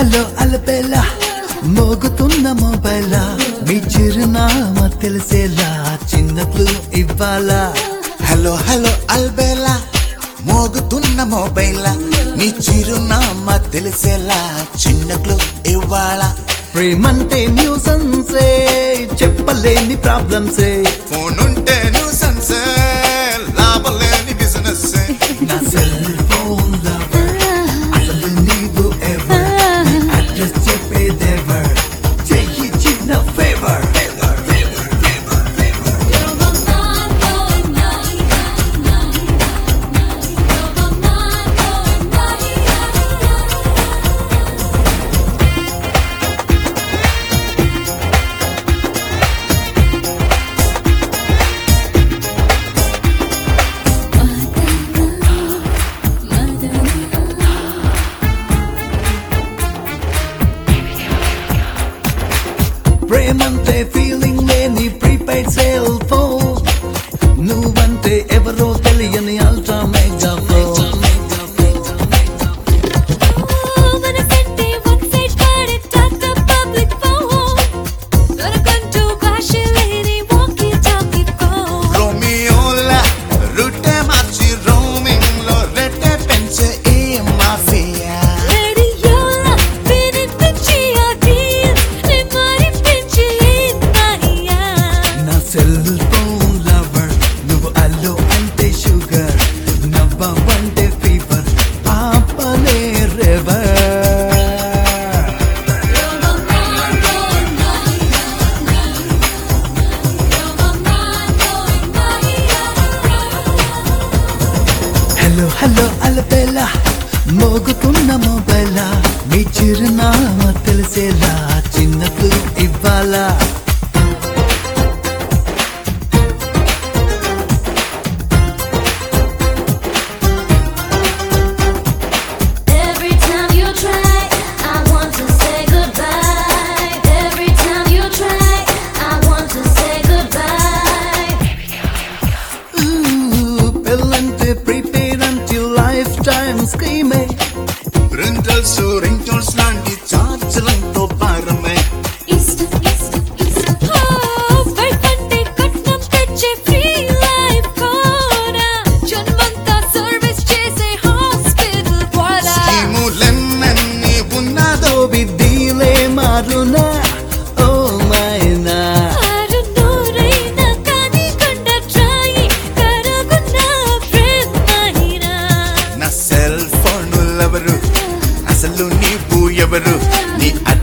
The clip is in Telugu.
హలో అలబేలా మోగుతున్న మొబైలా మీ చిరునామా తెలిసేలా చిన్నట్లు ఇవ్వాలా హలో హలో అల్బేలా మోగుతున్న మొబైల్ నీ చిరునామా తెలిసేలా చిన్నట్లు ఇవ్వాల ప్రేమంటే న్యూసన్సే చెప్పలేని ప్రాబ్లమ్సే ఫోన్ ఉంటే న్యూసెన్స్ లాభలేని బిజినెస్ నా సెల్ ఫోన్ లవర్ అసలు నీవు ఎవర్ అడ్రస్ చెప్పేదెవర్ చెయ్యి చిన్న ఫేవర్ ప్రేమంటే ఫీలింగ్ లేని ప్రీపెయిడ్ సెల్ ఫోన్ నువ్వంటే ఎవరో తెలియని అల్ట్రా మెగా ఫోన్ రోమియోలా రుటే మార్చి రోమింగ్ లో రెట్టే పెంచే ఈ మాఫియా నా సెల్ ఫోన్ లవర్ నువ్వు అల్లు అంటే షుగర్ నవ్వంటే ఫీవర్ ఆపలే రెవర్ హలో హలో అలబేలా మోగుతున్న మొబైలా మీ చిరునామా తెలిసేలా చిన్నట్లు ఇవ్వాలా Every time you try, I want to say goodbye. Every time you try, I want to say goodbye. Ooh, పెళ్ళంటే ప్రీపెయిడ్ అంటే లైఫ్ టైం స్కీమే రెంటల్స్ రెంటల్స్ లాంటి చార్జీలతో భారమే East, east, east. Oh, బయటంటే కట్నం తెచ్చే free life కూడా. జన్మంతా service చేసే hospital కూడా. స్కీములెన్నెన్ని ఉన్నదో విధిలే మారునా ఓ మైనా ఆరు నూరైనా కానీ కొండ try, కరుగున్న friend అయినా. నా సెల్ ఫోన్ ఎవరు అసలు నీవు ఎవరు నీ